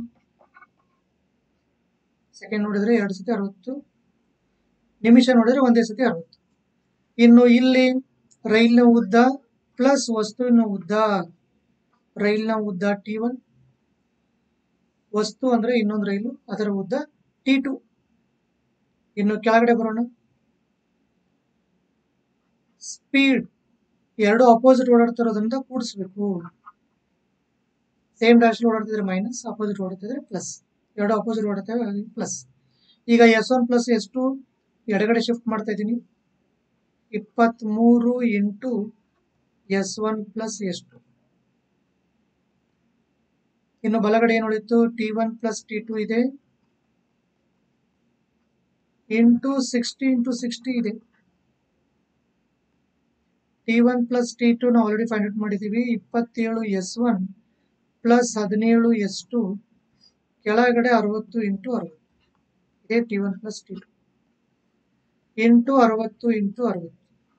ಸೆಕೆಂಡ್ ನೋಡಿದ್ರೆ ಎರಡು ಸತಿ ಅರವತ್ತು ನಿಮಿಷ ನೋಡಿದ್ರೆ ಒಂದೇ ಸತಿ ಅರವತ್ತು ಇನ್ನು ಇಲ್ಲಿ ರೈಲಿನ ಉದ್ದ ಪ್ಲಸ್ ವಸ್ತುವಿನ ಉದ್ದ ರೈಲಿನ ಉದ್ದ ಟಿ ಒನ್ ವಸ್ತು ಅಂದ್ರೆ ಇನ್ನೊಂದು ರೈಲು ಅದರ ಉದ್ದ ಟಿ ಟು ಇನ್ನು ಕೆಳಗಡೆ ಬರೋಣ ಸ್ಪೀಡ್ ಎರಡು ಅಪೋಸಿಟ್ ಓಡಾಡ್ತಿರೋದ್ರಿಂದ ಕೂಡಿಸ್ಬೇಕು ಸೇಮ್ ಡ್ಯಾಶ್ ಓಡಾಡ್ತಿದ್ರೆ ಮೈನಸ್ ಅಪೋಸಿಟ್ ಓಡಾಡ್ತಿದ್ರೆ ಪ್ಲಸ್ ಎರಡು ಅಪೋಸಿಟ್ ಓಡಾಡ್ತೇವೆ ಪ್ಲಸ್ ಈಗ S one plus S two ಎಡಗಡೆ ಶಿಫ್ಟ್ ಮಾಡ್ತಾ ಇದ್ದೀನಿ ಇಪ್ಪತ್ತ್ಮೂರು into S one plus S two ಇನ್ನು ಬಲಗಡೆ ಏನು ಉಳಿತು T one plus T two ಇದೆ ಇಂಟು ಸಿಕ್ಸ್ಟಿ ಇಂಟು ಸಿಕ್ಸ್ಟಿ ಇದೆ T one plus T two ನಾವು ಆಲ್ರೆಡಿ ಫೈಂಡ್ ಔಟ್ ಮಾಡಿದ್ದೀವಿ ಇಪ್ಪತ್ತೇಳು ಎಸ್ ಒನ್ ಪ್ಲಸ್ ಹದಿನೇಳು ಎಸ್ ಟು ಕೆಳಗಡೆ ಅರವತ್ತು ಇಂಟು ಅರವತ್ತು ಇದೇ T one plus T two into ಅರವತ್ತು ಇಂಟು ಅರವತ್ತು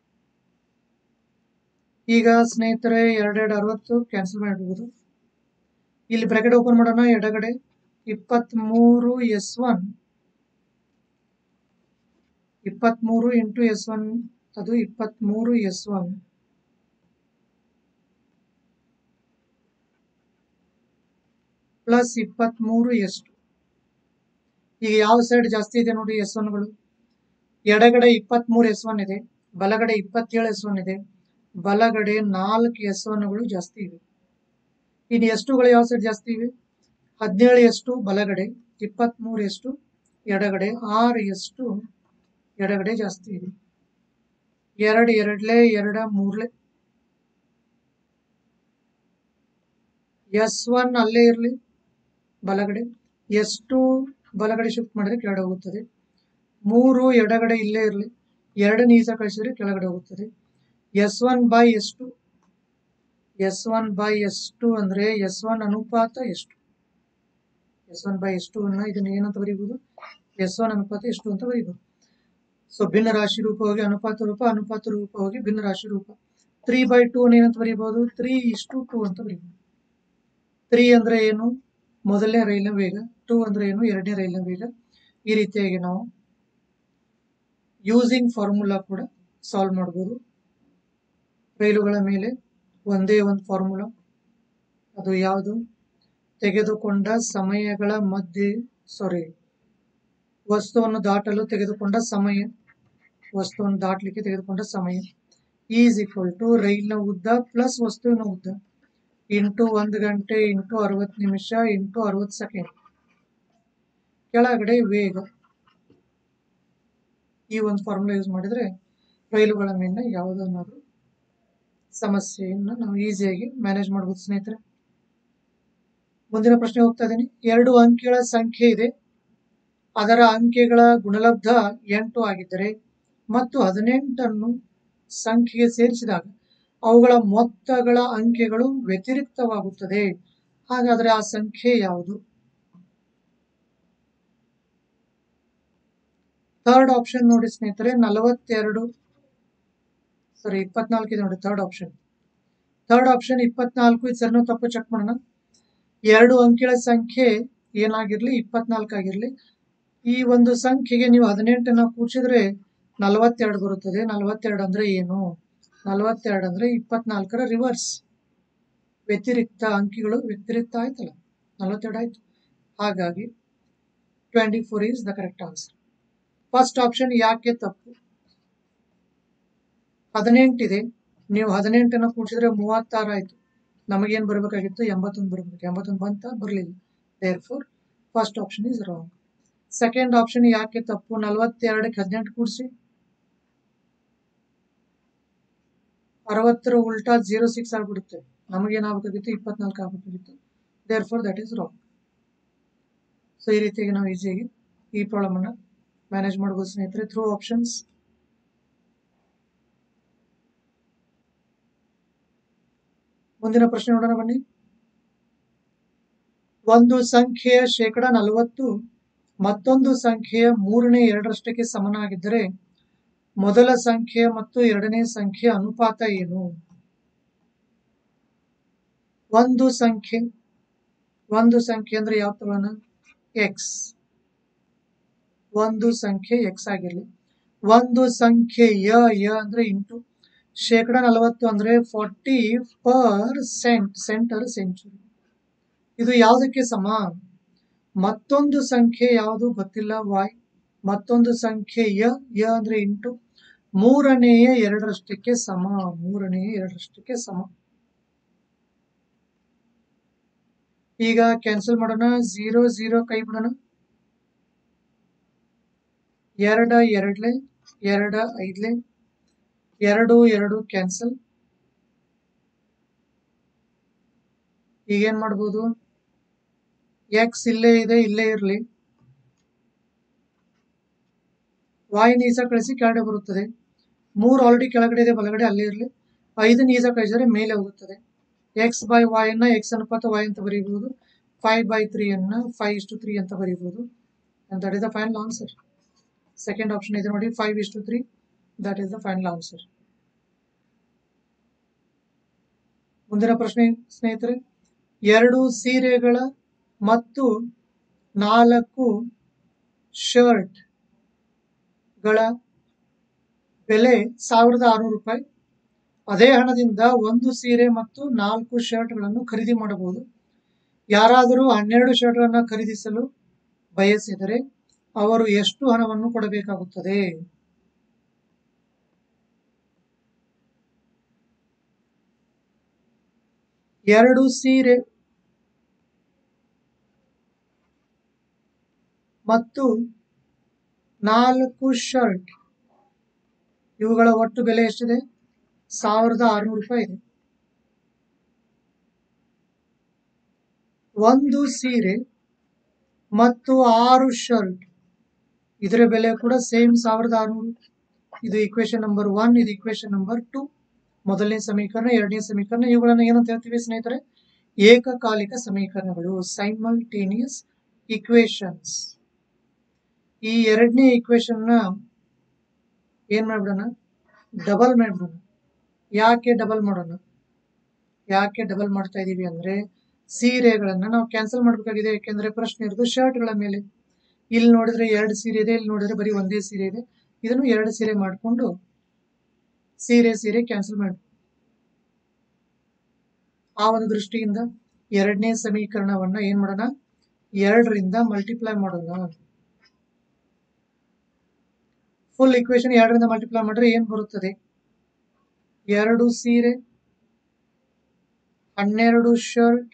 ಈಗ ಸ್ನೇಹಿತರೆ ಎರಡೆರಡು ಅರವತ್ತು ಕ್ಯಾನ್ಸಲ್ ಮಾಡಬಹುದು ಇಲ್ಲಿ ಬ್ರಾಕೆಟ್ ಓಪನ್ ಮಾಡೋಣ ಎಡಗಡೆ ಇಪ್ಪತ್ತ್ಮೂರು ಎಸ್ ಒನ್ ಇಪ್ಪತ್ತ್ಮೂರು ಇಂಟು ಎಸ್ ಒನ್ ಅದು ಇಪ್ಪತ್ತ್ಮೂರು ಎಸ್ ಒನ್ ಪ್ಲಸ್ ಇಪ್ಪತ್ತ್ಮೂರು ಎಸ್ ಟು ಈಗ ಯಾವ ಸೈಡ್ ಜಾಸ್ತಿ ಇದೆ ನೋಡಿ ಎಸ್ ಒನ್ಗಳು ಎಡಗಡೆ ಇಪ್ಪತ್ತ್ಮೂರು ಎಸ್ ಒನ್ ಇದೆ ಬಲಗಡೆ ಇಪ್ಪತ್ತೇಳು ಎಸ್ ಒನ್ ಇದೆ ಬಲಗಡೆ ನಾಲ್ಕು ಎಸ್ ಒನ್ಗಳು ಜಾಸ್ತಿ ಇವೆ ಇನ್ನು ಎಷ್ಟುಗಳು ಯಾವ ಸೈಡ್ ಜಾಸ್ತಿ ಇವೆ ಹದಿನೇಳು ಎಷ್ಟು ಬಲಗಡೆ ಇಪ್ಪತ್ತ್ಮೂರು ಎಷ್ಟು ಎಡಗಡೆ ಆರು ಎಷ್ಟು ಎಡಗಡೆ ಜಾಸ್ತಿ ಇದೆ ಎರಡು ಎರಡ್ಲೆ ಎರಡ ಮೂರ್ಲೆ ಎಸ್ ಒನ್ ಅಲ್ಲೇ ಇರಲಿ ಬಲಗಡೆ ಎಸ್ ಟು ಬಲಗಡೆ ಶಿಫ್ಟ್ ಮಾಡಿದ್ರೆ ಕೆಳಗಡೆ ಹೋಗುತ್ತದೆ ಮೂರು ಎಡಗಡೆ ಇಲ್ಲೇ ಇರಲಿ ಎರಡು ನೀಸ ಕಳಿಸಿದ್ರೆ ಕೆಳಗಡೆ ಹೋಗುತ್ತದೆ S one by S two S one by S two ಅಂದರೆ ಎಸ್ ಒನ್ ಅನುಪಾತ ಎಷ್ಟು S one by S two ಅನ್ನ ಇದನ್ನ ಏನಂತ ಬರೀಬಹುದು ಎಸ್ ಒನ್ ಅನುಪಾತ ಎಷ್ಟು ಅಂತ ಬರೀಬಹುದು ಸೊ ಭಿನ್ನ ರಾಶಿ ರೂಪ ಹೋಗಿ ಅನುಪಾತ ರೂಪ ಅನುಪಾತ ರೂಪ ಹೋಗಿ ಭಿನ್ನ ರಾಶಿ ರೂಪ ತ್ರೀ ಬೈ ಟೂ ಏನಂತ ಬರೀಬಹುದು ತ್ರೀ ಇಷ್ಟು ಟೂ ಅಂತ ಬರೀಬಹುದು ತ್ರೀ ಅಂದ್ರೆ ಏನು ಮೊದಲನೇ ರೈಲಿನ ವೇಗ ಟೂ ಅಂದ್ರೆ ಏನು ಎರಡನೇ ರೈಲಿನ ವೇಗ ಈ ರೀತಿಯಾಗಿ ನಾವು ಯೂಸಿಂಗ್ ಫಾರ್ಮುಲಾ ಕೂಡ ಸಾಲ್ವ್ ಮಾಡ್ಬೋದು ರೈಲುಗಳ ಮೇಲೆ ಒಂದೇ ಒಂದು ಫಾರ್ಮುಲಾ ಅದು ಯಾವುದು ತೆಗೆದುಕೊಂಡ ಸಮಯಗಳ ಮಧ್ಯೆ ಸಾರಿ ವಸ್ತುವನ್ನು ದಾಟಲು ತೆಗೆದುಕೊಂಡ ಸಮಯ ವಸ್ತುವನ್ನು ದಾಟಲಿಕ್ಕೆ ತೆಗೆದುಕೊಂಡ ಸಮಯ ಈಸ್ ಈಕ್ವಲ್ ಟು ರೈಲಿನ ಉದ್ದ ಪ್ಲಸ್ ವಸ್ತುವಿನ ಉದ್ದ ಇಂಟು ಒಂದು ಗಂಟೆ ಇಂಟು ಅರವತ್ತು ನಿಮಿಷ ಇಂಟು ಅರವತ್ತು ಸೆಕೆಂಡ್ ಕೆಳಗಡೆ ವೇಗ ಈ ಒಂದು ಫಾರ್ಮುಲಾ ಯೂಸ್ ಮಾಡಿದ್ರೆ ರೈಲುಗಳ ಮೇಲೆ ಯಾವುದನ್ನಾದ್ರೂ ಸಮಸ್ಯೆಯನ್ನು ನಾವು ಈಸಿಯಾಗಿ ಮ್ಯಾನೇಜ್ ಮಾಡ್ಬೋದು ಸ್ನೇಹಿತರೆ ಮುಂದಿನ ಪ್ರಶ್ನೆ ಹೋಗ್ತಾ ಇದ್ದೀನಿ ಎರಡು ಅಂಕಿಗಳ ಸಂಖ್ಯೆ ಇದೆ ಅದರ ಅಂಕೆಗಳ ಗುಣಲಬ್ಧ ಎಂಟು ಆಗಿದ್ದರೆ ಮತ್ತು ಹದಿನೆಂಟನ್ನು ಸಂಖ್ಯೆಗೆ ಸೇರಿಸಿದಾಗ ಅವುಗಳ ಮೊತ್ತಗಳ ಅಂಕೆಗಳು ವ್ಯತಿರಿಕ್ತವಾಗುತ್ತದೆ ಹಾಗಾದ್ರೆ ಆ ಸಂಖ್ಯೆ ಯಾವುದು ಥರ್ಡ್ ಆಪ್ಷನ್ ನೋಡಿ ಸ್ನೇಹಿತರೆ ನಲವತ್ತೆರಡು ಸಾರಿ ಇಪ್ಪತ್ನಾಲ್ಕು ಇದೆ ನೋಡಿ ಥರ್ಡ್ ಆಪ್ಷನ್ ಥರ್ಡ್ ಆಪ್ಷನ್ ಇಪ್ಪತ್ನಾಲ್ಕು ಇದು ಸರಿನೋ ತಪ್ಪು ಚೆಕ್ ಮಾಡೋಣ ಎರಡು ಅಂಕಿಗಳ ಸಂಖ್ಯೆ ಏನಾಗಿರ್ಲಿ ಇಪ್ಪತ್ನಾಲ್ಕು ಆಗಿರ್ಲಿ ಈ ಒಂದು ಸಂಖ್ಯೆಗೆ ನೀವು ಹದಿನೆಂಟನ್ನ ಕೂಡಿಸಿದ್ರೆ ನಲವತ್ತೆರಡು ಬರುತ್ತದೆ ನಲವತ್ತೆರಡು ಅಂದ್ರೆ ಏನು ನಲವತ್ತೆರಡು ಅಂದ್ರೆ ಇಪ್ಪತ್ನಾಲ್ಕರ ರಿವರ್ಸ್ ವ್ಯತಿರಿಕ್ತ ಅಂಕಿಗಳು ವ್ಯತಿರಿಕ್ತ ಆಯ್ತಲ್ಲ ನಲವತ್ತೆರಡು ಆಯ್ತು ಹಾಗಾಗಿ twenty four is the correct answer first option ಯಾಕೆ ತಪ್ಪು ಹದಿನೆಂಟಿದೆ ನೀವು ಹದಿನೆಂಟನ್ನು ಕೂಡಿಸಿದ್ರೆ ಮೂವತ್ತಾರು ಆಯ್ತು ನಮಗೇನು ಬರಬೇಕಾಗಿತ್ತು ಎಂಬತ್ತೊಂದು ಬರಬೇಕು ಎಂಬತ್ತೊಂದು ಬಂತ ಬರಲಿಲ್ಲ therefore first option is wrong second option ಯಾಕೆ ತಪ್ಪು ನಲವತ್ತೆರಡಕ್ಕೆ ಹದಿನೆಂಟು ಕೂಡಿಸಿ ಅರವತ್ತರ ಉಲ್ಟಾ ಜೀರೋ ಸಿಕ್ಸ್ ಆಗ್ಬಿಡುತ್ತೆ ನಮಗೇನಾಗಬೇಕಾಗಿತ್ತು ಇಪ್ಪತ್ನಾಲ್ಕು ಆಗಬೇಕಾಗಿತ್ತು therefore that is wrong so ಈ ರೀತಿಯಾಗಿ ನಾವು ಈಸಿಯಾಗಿ ಈ ಪ್ರಾಬ್ಲಮ್ ಅನ್ನ ಮ್ಯಾನೇಜ್ ಮಾಡ್ಬೋದು ಸ್ನೇಹಿತರೆ ಥ್ರೂ ಆಪ್ಷನ್ಸ್ ಮುಂದಿನ ಪ್ರಶ್ನೆ ನೋಡೋಣ ಬನ್ನಿ ಒಂದು ಸಂಖ್ಯೆಯ ಶೇಕಡ ನಲವತ್ತು ಮತ್ತೊಂದು ಸಂಖ್ಯೆಯ ಮೂರನೇ ಎರಡರಷ್ಟಕ್ಕೆ ಸಮನಾಗಿದ್ದರೆ ಮೊದಲ ಸಂಖ್ಯೆ ಮತ್ತು ಎರಡನೇ ಸಂಖ್ಯೆಯ ಅನುಪಾತ ಏನು ಒಂದು ಸಂಖ್ಯೆ ಒಂದು ಸಂಖ್ಯೆ ಅಂದ್ರೆ ಯಾವ ತಗೋಣ ಎಕ್ಸ್ ಒಂದು ಸಂಖ್ಯೆ ಎಕ್ಸ್ ಆಗಿರಲಿ ಒಂದು ಸಂಖ್ಯೆ ಯ ಯ ಅಂದ್ರೆ ಇಂಟು ಶೇಕಡ ನಲವತ್ತು ಅಂದ್ರೆ forty per cent center century ಇದು ಯಾವುದಕ್ಕೆ ಸಮ ಮತ್ತೊಂದು ಸಂಖ್ಯೆ ಯಾವುದು ಗೊತ್ತಿಲ್ಲ ವಾಯ್ ಮತ್ತೊಂದು ಸಂಖ್ಯೆ ಯ ಯ ಅಂದ್ರೆ ಇಂಟು ಮೂರನೆಯ ಎರಡರಷ್ಟಕ್ಕೆ ಸಮ ಮೂರನೆಯ ಎರಡರಷ್ಟಕ್ಕೆ ಸಮ ಈಗ ಕ್ಯಾನ್ಸಲ್ ಮಾಡೋಣ ಝೀರೋ ಝೀರೋ ಕೈ ಬಿಡೋಣ ಎರಡ ಎರಡ್ಲೆ ಎರಡ ಐದ್ಲೆ ಎರಡು ಎರಡು ಕ್ಯಾನ್ಸಲ್ ಈಗೇನ್ ಮಾಡ್ಬೋದು ಎಕ್ಸ್ ಇಲ್ಲೇ ಇದೆ ಇಲ್ಲೇ ಇರಲಿ ವಾಯ್ ನೀಸ ಕಳಿಸಿ ಕೆಳಗಡೆ ಬರುತ್ತದೆ ಮೂರು ಆಲ್ರೆಡಿ ಕೆಳಗಡೆ ಇದೆ ಬಲಗಡೆ ಅಲ್ಲೇ ಇರಲಿ ಐದು ನೀಸ ಕಳಿಸಿದ್ರೆ ಮೇಲೆ ಹೋಗುತ್ತದೆ ಎಕ್ಸ್ ಬೈ ವಾಯ್ ಅನ್ನ ಎಕ್ಸ್ ಅನುಪಾತ ವಾಯ್ ಅಂತ ಬರೀಬಹುದು ಫೈವ್ ಬೈ ತ್ರೀ ಅನ್ನ ಫೈವ್ ಇಷ್ಟು ತ್ರೀ ಅಂತ ಬರೀಬಹುದು that is the final answer second option ಇದೆ ನೋಡಿ ಫೈವ್ ಇಷ್ಟು three that is the final answer ಮುಂದಿನ ಪ್ರಶ್ನೆ ಸ್ನೇಹಿತರೆ ಎರಡು ಸೀರೆಗಳ ಮತ್ತು ನಾಲ್ಕು ಶರ್ಟ್ ಗಳ ಬೆಲೆ ಸಾವಿರದ ಆರುನೂರು ರೂಪಾಯಿ ಅದೇ ಹಣದಿಂದ ಒಂದು ಸೀರೆ ಮತ್ತು ನಾಲ್ಕು ಶರ್ಟ್ಗಳನ್ನು ಖರೀದಿ ಮಾಡಬಹುದು ಯಾರಾದರೂ ಹನ್ನೆರಡು ಶರ್ಟ್ಗಳನ್ನು ಖರೀದಿಸಲು ಬಯಸಿದರೆ ಅವರು ಎಷ್ಟು ಹಣವನ್ನು ಕೊಡಬೇಕಾಗುತ್ತದೆ ಎರಡು ಸೀರೆ ಮತ್ತು ನಾಲ್ಕು ಶರ್ಟ್ ಇವುಗಳ ಒಟ್ಟು ಬೆಲೆ ಎಷ್ಟಿದೆ ಸಾವಿರದ ಆರುನೂರು ರೂಪಾಯಿ ಇದೆ ಒಂದು ಸೀರೆ ಮತ್ತು ಆರು ಶರ್ಟ್ ಇದರ ಬೆಲೆ ಕೂಡ ಸೇಮ್ ಸಾವಿರದ ಆರುನೂರು ಇದು ಇಕ್ವೇಶನ್ ನಂಬರ್ ಒನ್ ಇದು ಇಕ್ವೇಶನ್ ನಂಬರ್ ಟು ಮೊದಲನೇ ಸಮೀಕರಣ ಎರಡನೇ ಸಮೀಕರಣ ಇವುಗಳನ್ನು ಏನಂತ ಹೇಳ್ತೀವಿ ಸ್ನೇಹಿತರೆ ಏಕಕಾಲಿಕ ಸಮೀಕರಣಗಳು ಸೈಮಲ್ಟೇನಿಯಸ್ ಇಕ್ವೇಶನ್ಸ್ ಈ ಎರಡನೇ ಇಕ್ವೇಶನ್ ನ ಏನ್ ಮಾಡ್ಬಿಡೋಣ ಡಬಲ್ ಮಾಡ್ಬಿಡೋಣ ಯಾಕೆ ಡಬಲ್ ಮಾಡೋಣ ಯಾಕೆ ಡಬಲ್ ಮಾಡ್ತಾ ಇದೀವಿ ಅಂದ್ರೆ ಸೀರೆಗಳನ್ನ ನಾವು ಕ್ಯಾನ್ಸಲ್ ಮಾಡ್ಬೇಕಾಗಿದೆ ಯಾಕೆಂದ್ರೆ ಪ್ರಶ್ನೆ ಇರೋದು ಶರ್ಟ್ಗಳ ಮೇಲೆ ಇಲ್ಲಿ ನೋಡಿದ್ರೆ ಎರಡು ಸೀರೆ ಇದೆ ಇಲ್ಲಿ ನೋಡಿದ್ರೆ ಬರೀ ಒಂದೇ ಸೀರೆ ಇದೆ ಇದನ್ನು ಎರಡು ಸೀರೆ ಮಾಡಿಕೊಂಡು ಸೀರೆ ಸೀರೆ ಕ್ಯಾನ್ಸಲ್ ಮಾಡಿ ಆ ಒಂದು ದೃಷ್ಟಿಯಿಂದ ಎರಡನೇ ಸಮೀಕರಣವನ್ನ ಏನ್ ಮಾಡೋಣ ಎರಡರಿಂದ ಮಲ್ಟಿಪ್ಲೈ ಮಾಡೋಣ ಫುಲ್ ಇಕ್ವೇಶನ್ ಎರಡರಿಂದ ಮಲ್ಟಿಪ್ಲೈ ಮಾಡಿದ್ರೆ ಏನ್ ಬರುತ್ತದೆ ಎರಡು ಸೀರೆ ಹನ್ನೆರಡು ಶರ್ಟ್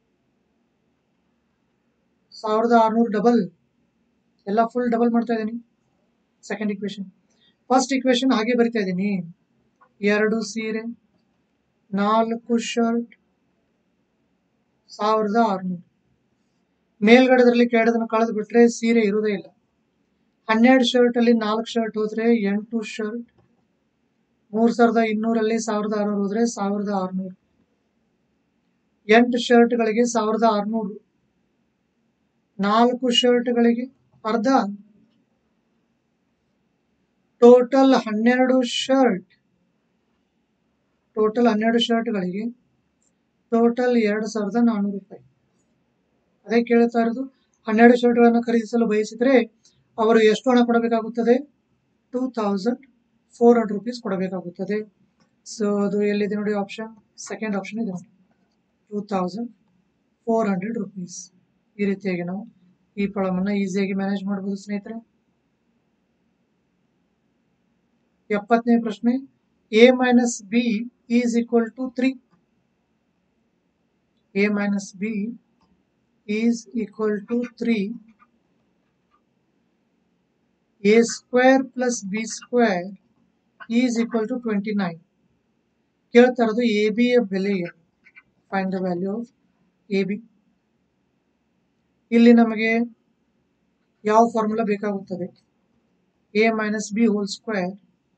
ಸಾವಿರದ ಆರ್ನೂರು ಡಬಲ್ ಎಲ್ಲ ಫುಲ್ ಡಬಲ್ ಮಾಡ್ತಾ ಇದ್ದೀನಿ ಸೆಕೆಂಡ್ ಇಕ್ವೇಶನ್ ಫಸ್ಟ್ ಇಕ್ವೇಶನ್ ಹಾಗೆ ಬರಿತಾ ಇದ್ದೀನಿ ಎರಡು ಸೀರೆ ನಾಲ್ಕು ಶರ್ಟ್ ಸಾವಿರದ ಆರ್ನೂರು ಮೇಲ್ಗಡೆದ್ರಲ್ಲಿ ಕೆಳಗಡೆದನ್ನು ಕಳೆದು ಬಿಟ್ರೆ ಸೀರೆ ಇರುವುದೇ ಇಲ್ಲ ಹನ್ನೆರಡು ಶರ್ಟ್ ಅಲ್ಲಿ ನಾಲ್ಕು ಶರ್ಟ್ ಹೋದ್ರೆ ಎಂಟು ಶರ್ಟ್ ಮೂರ್ ಸಾವಿರದ ಇನ್ನೂರಲ್ಲಿ ಸಾವಿರದ ಆರ್ನೂರು ಹೋದ್ರೆ ಸಾವಿರದ ಆರ್ನೂರು ಎಂಟು ಶರ್ಟ್ಗಳಿಗೆ ಸಾವಿರದ ಆರ್ನೂರು ನಾಲ್ಕು ಶರ್ಟ್ಗಳಿಗೆ ಅರ್ಧ ಟೋಟಲ್ ಹನ್ನೆರಡು ಶರ್ಟ್ ಟೋಟಲ್ ಹನ್ನೆರಡು ಶರ್ಟ್ಗಳಿಗೆ ಟೋಟಲ್ ಎರಡು ಸಾವಿರದ ನಾನ್ನೂರು ರೂಪಾಯಿ ಅದೇ ಕೇಳ್ತಾ ಇರೋದು ಹನ್ನೆರಡು ಶರ್ಟ್ಗಳನ್ನು ಖರೀದಿಸಲು ಬಯಸಿದ್ರೆ ಅವರು ಎಷ್ಟು ಹಣ ಕೊಡಬೇಕಾಗುತ್ತದೆ two thousand four hundred rupees ಕೊಡಬೇಕಾಗುತ್ತದೆ ಸೊ ಅದು ಎಲ್ಲಿದೆ ನೋಡಿ ಆಪ್ಷನ್ ಸೆಕೆಂಡ್ ಆಪ್ಷನ್ ಇದೆ ನೋಡಿ two thousand four hundred rupees ಈ ರೀತಿಯಾಗಿ ನಾವು ಈ ಪ್ರಾಬ್ಲಮನ್ನು ಈಸಿಯಾಗಿ ಮ್ಯಾನೇಜ್ ಮಾಡಬಹುದು ಸ್ನೇಹಿತರೆ ಎಪ್ಪತ್ತನೇ ಪ್ರಶ್ನೆ A minus B is equal to three A minus B is equal to three A square plus B square is equal to twenty nine ಕೇಳ್ತಾ ಇರೋದು ಎ ಬಿ ಯ ಬೆಲೆ ಏನು find the value of A B ಇಲ್ಲಿ ನಮಗೆ ಯಾವ formula ಬೇಕಾಗುತ್ತದೆ A minus B whole square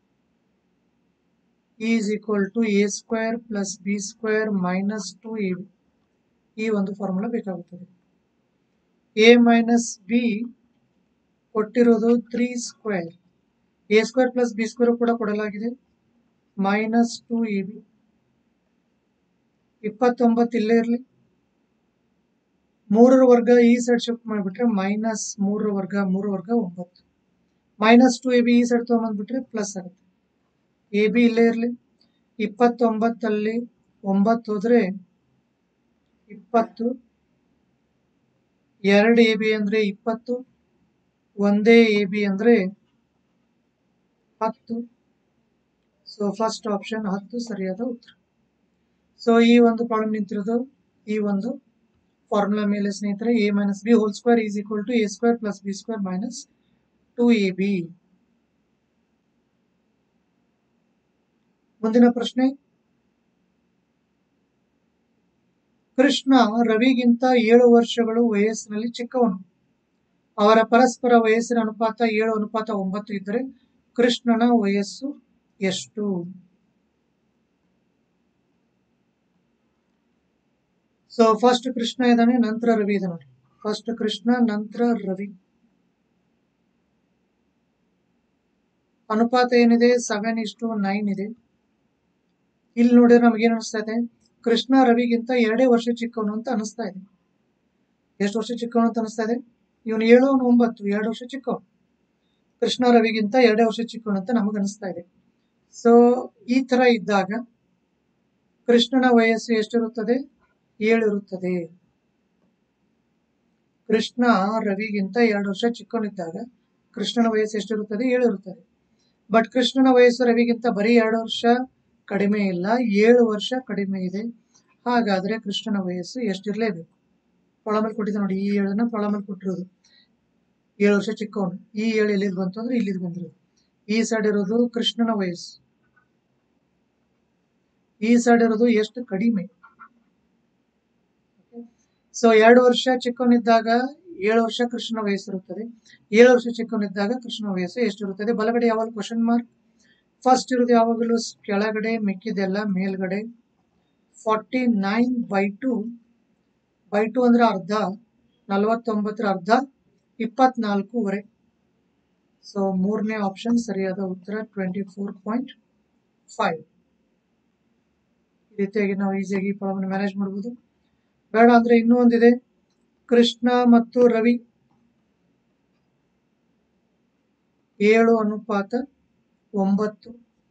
is equal to A square plus B square minus two A B ಈ ಒಂದು ಫಾರ್ಮುಲಾ ಬೇಕಾಗುತ್ತದೆ ಎ ಮೈನಸ್ ಬಿ ಕೊಟ್ಟಿರೋದು three square A square plus B square ಕೂಡ ಕೊಡಲಾಗಿದೆ ಮೈನಸ್ ಟು ಎ ಬಿ ಇಪ್ಪತ್ತೊಂಬತ್ತು ಇಲ್ಲೇ ಇರಲಿ ಮೂರರ ವರ್ಗ ಈ ಸೈಡ್ ಶಿಫ್ಟ್ ಮಾಡಿಬಿಟ್ರೆ ಮೈನಸ್ ಮೂರರ ವರ್ಗ ಮೂರು ವರ್ಗ ಒಂಬತ್ತು ಮೈನಸ್ ಟು ಎ ಬಿ ಈ ಸೈಡ್ ತೊಗೊಂಬಂದ್ಬಿಟ್ರೆ ಪ್ಲಸ್ ಆಗುತ್ತೆ ಎ ಬಿ ಇಲ್ಲೇ ಇರಲಿ ಇಪ್ಪತ್ತೊಂಬತ್ತಲ್ಲಿ ಒಂಬತ್ತು ಹೋದ್ರೆ ಇಪ್ಪತ್ತು ಎರಡು ಎ ಬಿ ಅಂದ್ರೆ ಇಪ್ಪತ್ತು ಒಂದೇ ಎ ಬಿ ಅಂದ್ರೆ ಹತ್ತು ಸೊ ಫಸ್ಟ್ ಆಪ್ಷನ್ ಹತ್ತು ಸರಿಯಾದ ಉತ್ತರ ಸೊ ಈ ಒಂದು ಪ್ರಾಬ್ಲಮ್ ನಿಂತಿರೋದು ಈ ಒಂದು ಫಾರ್ಮುಲಾ ಮೇಲೆ ಸ್ನೇಹಿತರೆ A minus B whole square is equal to A square plus B square minus two A B ಮುಂದಿನ ಪ್ರಶ್ನೆ ಕೃಷ್ಣ ರವಿಗಿಂತ ಏಳು ವರ್ಷಗಳು ವಯಸ್ಸಿನಲ್ಲಿ ಚಿಕ್ಕವನು ಅವರ ಪರಸ್ಪರ ವಯಸ್ಸಿನ ಅನುಪಾತ ಏಳು ಅನುಪಾತ ಒಂಬತ್ತು ಇದ್ದರೆ ಕೃಷ್ಣನ ವಯಸ್ಸು ಎಷ್ಟು ಸೊ ಫಸ್ಟ್ ಕೃಷ್ಣ ಇದ್ದಾನೆ ನಂತರ ರವಿ ಇದೆ ನೋಡಿ ಫಸ್ಟ್ ಕೃಷ್ಣ ನಂತರ ರವಿ ಅನುಪಾತ ಏನಿದೆ ಸೆವೆನ್ ಇಷ್ಟು ನೈನ್ ಇದೆ ಇಲ್ಲಿ ನೋಡಿದ್ರೆ ನಮ್ಗೆ ಏನ್ ಅನಿಸ್ತಾ ಇದೆ ಕೃಷ್ಣ ರವಿಗಿಂತ ಎರಡೇ ವರ್ಷ ಚಿಕ್ಕವನು ಅಂತ ಅನಿಸ್ತಾ ಇದೆ ಎಷ್ಟು ವರ್ಷ ಚಿಕ್ಕವನು ಅಂತ ಅನಿಸ್ತಾ ಇದೆ ಇವನು ಏಳು ಅವನು ಒಂಬತ್ತು ಎರಡು ವರ್ಷ ಚಿಕ್ಕವನು ಕೃಷ್ಣ ರವಿಗಿಂತ ಎರಡೇ ವರ್ಷ ಚಿಕ್ಕವನು ಅಂತ ನಮಗೆ ಅನಿಸ್ತಾ ಇದೆ ಸೊ ಈ ತರ ಇದ್ದಾಗ ಕೃಷ್ಣನ ವಯಸ್ಸು ಎಷ್ಟಿರುತ್ತದೆ ಏಳು ಇರುತ್ತದೆ ಕೃಷ್ಣ ರವಿಗಿಂತ ಎರಡು ವರ್ಷ ಚಿಕ್ಕವನಿದ್ದಾಗ ಕೃಷ್ಣನ ವಯಸ್ಸು ಎಷ್ಟಿರುತ್ತದೆ ಏಳು ಇರುತ್ತದೆ ಬಟ್ ಕೃಷ್ಣನ ವಯಸ್ಸು ರವಿಗಿಂತ ಬರೀ ಎರಡು ವರ್ಷ ಕಡಿಮೆ ಇಲ್ಲ ಏಳು ವರ್ಷ ಕಡಿಮೆ ಇದೆ ಹಾಗಾದ್ರೆ ಕೃಷ್ಣನ ವಯಸ್ಸು ಎಷ್ಟಿರಲೇಬೇಕು ಪೊಳಮಲ್ಲಿ ಕೊಟ್ಟಿದ್ದೆ ನೋಡಿ ಈ ಏಳನ್ನ ಪೊಳಮಲ್ಲಿ ಕೊಟ್ಟಿರೋದು ಏಳು ವರ್ಷ ಚಿಕ್ಕವನು ಈ ಏಳು ಎಲ್ಲಿದ್ ಬಂತು ಅಂದ್ರೆ ಇಲ್ಲಿದ್ ಬಂದಿರೋದು ಈ ಸೈಡ್ ಇರೋದು ಕೃಷ್ಣನ ವಯಸ್ಸು ಈ ಸೈಡ್ ಇರೋದು ಎಷ್ಟು ಕಡಿಮೆ ಸೊ ಎರಡು ವರ್ಷ ಚಿಕ್ಕವನಿದ್ದಾಗ ಏಳು ವರ್ಷ ಕೃಷ್ಣನ ವಯಸ್ಸಿರುತ್ತದೆ ಏಳು ವರ್ಷ ಚಿಕ್ಕವನಿದ್ದಾಗ ಕೃಷ್ಣನ ವಯಸ್ಸು ಎಷ್ಟಿರುತ್ತದೆ ಬಲಗಡೆ ಯಾವಾಗ ಕ್ವಶನ್ ಮಾರ್ಕ್ ಫಸ್ಟ್ ಇರೋದು ಯಾವಾಗಲೂ ಸ್- ಕೆಳಗಡೆ ಮಿಕ್ಕಿದೆಲ್ಲ ಮೇಲ್ಗಡೆ forty nine by two by two ಅಂದ್ರೆ ಅರ್ಧ ನಲವತ್ತೊಂಬತ್ತರ ಅರ್ಧ ಇಪ್ಪತ್ನಾಲ್ಕೂವರೆ ಸೊ ಮೂರನೇ ಆಪ್ಷನ್ ಸರಿಯಾದ ಉತ್ತರ ಟ್ವೆಂಟಿ ಫೋರ್ ಪಾಯಿಂಟ್ ಫೈವ್ ಈ ರೀತಿಯಾಗಿ ನಾವು ಈಸಿಯಾಗಿ ಈ ಪ್ರಾಬ್ಲಮ್ ಮ್ಯಾನೇಜ್ ಮಾಡ್ಬೋದು ಬೇಡ ಅಂದ್ರೆ ಇನ್ನೂ ಒಂದಿದೆ ಕೃಷ್ಣ ಮತ್ತು ರವಿ ಏಳು ಅನುಪಾತ ಒಂಬತ್ತು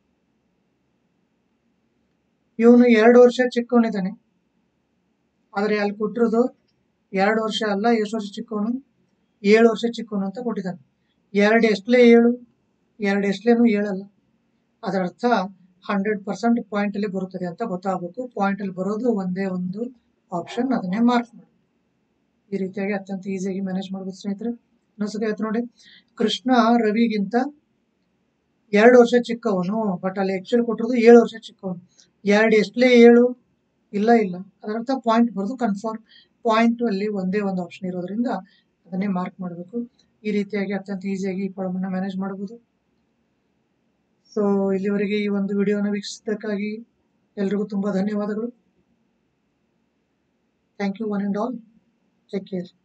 ಇವನು ಎರಡು ವರ್ಷ ಚಿಕ್ಕವನಿದ್ದಾನೆ ಆದ್ರೆ ಅಲ್ಲಿ ಕೊಟ್ಟಿರೋದು ಎರಡು ವರ್ಷ ಅಲ್ಲ ಎಷ್ಟು ವರ್ಷ ಚಿಕ್ಕವನು ಏಳು ವರ್ಷ ಚಿಕ್ಕವನು ಅಂತ ಕೊಟ್ಟಿದ್ದಾನೆ ಎರಡು ಎಷ್ಟಲೇ ಏಳು ಎರಡು ಎಷ್ಟಲೇನು ಏಳಲ್ಲ ಅದರ ಅರ್ಥ ಹಂಡ್ರೆಡ್ ಪರ್ಸೆಂಟ್ ಪಾಯಿಂಟ್ ಅಲ್ಲಿ ಬರುತ್ತದೆ ಅಂತ ಗೊತ್ತಾಗಬೇಕು ಪಾಯಿಂಟ್ ಅಲ್ಲಿ ಬರೋದು ಒಂದೇ ಒಂದು ಆಪ್ಷನ್ ಅದನ್ನೇ ಮಾರ್ಕ್ ಮಾಡಿ ಈ ರೀತಿಯಾಗಿ ಅತ್ಯಂತ ಈಸಿಯಾಗಿ ಮ್ಯಾನೇಜ್ ಮಾಡ್ಬೋದು ಸ್ನೇಹಿತರೆ ಇನ್ನೊಂದ್ಸತಿ ಆಯ್ತು ನೋಡಿ ಕೃಷ್ಣ ರವಿಗಿಂತ ಎರಡು ವರ್ಷ ಚಿಕ್ಕವನು ಬಟ್ ಅಲ್ಲಿ ಆಕ್ಚುಲಿ ಕೊಟ್ಟಿರೋದು ಏಳು ವರ್ಷ ಚಿಕ್ಕವನು ಎರಡು ಎಷ್ಟಲೇ ಏಳು ಇಲ್ಲ ಇಲ್ಲ ಅದರರ್ಥ ಪಾಯಿಂಟ್ ಬರೋದು ಕನ್ಫರ್ಮ್ ಪಾಯಿಂಟ್ ಅಲ್ಲಿ ಒಂದೇ ಒಂದು ಆಪ್ಷನ್ ಇರೋದ್ರಿಂದ ಅದನ್ನೇ ಮಾರ್ಕ್ ಮಾಡಬೇಕು ಈ ರೀತಿಯಾಗಿ ಅತ್ಯಂತ ಈಸಿಯಾಗಿ ಈ ಪ್ರಾಬ್ಲಮ್ನ ಮ್ಯಾನೇಜ್ ಮಾಡಬಹುದು ಸೊ ಇಲ್ಲಿವರೆಗೆ ಈ ಒಂದು ವಿಡಿಯೋನ ವೀಕ್ಷಿಸಿದ್ದಕ್ಕಾಗಿ ಎಲ್ರಿಗೂ ತುಂಬಾ ಧನ್ಯವಾದಗಳು thank you one and all take care